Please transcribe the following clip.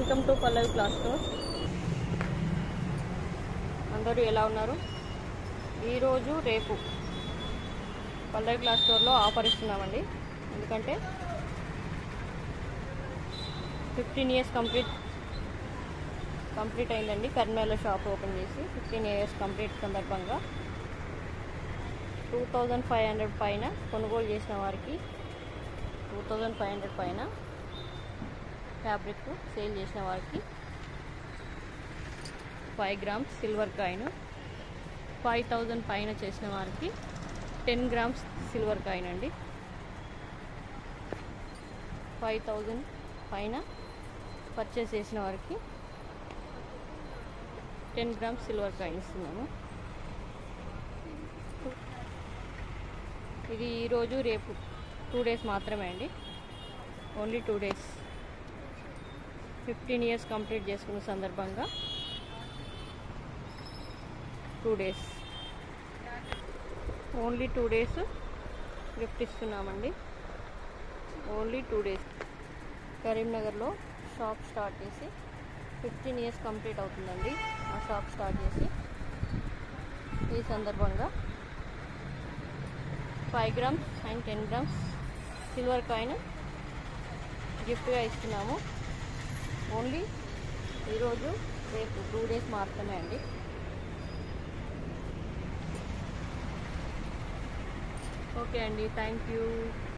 welcome to Pallavi cloth store అందరూ ఎలా ఉన్నారు ఈరోజు రేపు పల్లవి క్లాస్ స్టోర్లో ఆఫర్ ఇస్తున్నామండి ఎందుకంటే ఫిఫ్టీన్ ఇయర్స్ కంప్లీట్ కంప్లీట్ అయిందండి కర్మేల షాప్ ఓపెన్ చేసి ఫిఫ్టీన్ ఇయర్స్ కంప్లీట్ సందర్భంగా టూ థౌజండ్ ఫైవ్ హండ్రెడ్ పైన కొనుగోలు చేసిన వారికి టూ థౌజండ్ ఫైవ్ హండ్రెడ్ పైన ఫ్యాబ్రిక్ సేల్ చేసిన వారికి five grams silver coin five thousand పైన చేసిన వారికి టెన్ గ్రామ్స్ సిల్వర్ కాయిన్ అండి ఫైవ్ థౌజండ్ పైన పర్చేస్ చేసిన వారికి టెన్ గ్రామ్స్ సిల్వర్ కాయిన్ ఇస్తున్నాము ఇది ఈరోజు రేపు టూ డేస్ మాత్రమే అండి only two days fifteen years complete చేసుకున్న సందర్భంగా two days only two days gift ఇస్తున్నామండి ఓన్లీ టూ డేస్ కరీంనగర్లో షాప్ స్టార్ట్ చేసి ఫిఫ్టీన్ ఇయర్స్ కంప్లీట్ అవుతుందండి ఆ షాప్ స్టార్ట్ చేసి ఈ సందర్భంగా five grams and ten grams silver coin గిఫ్ట్గా ఇస్తున్నాము ఓన్లీ ఈరోజు రేపు టూ డేస్ మాత్రమే అండి ఓకే అండి థ్యాంక్ యూ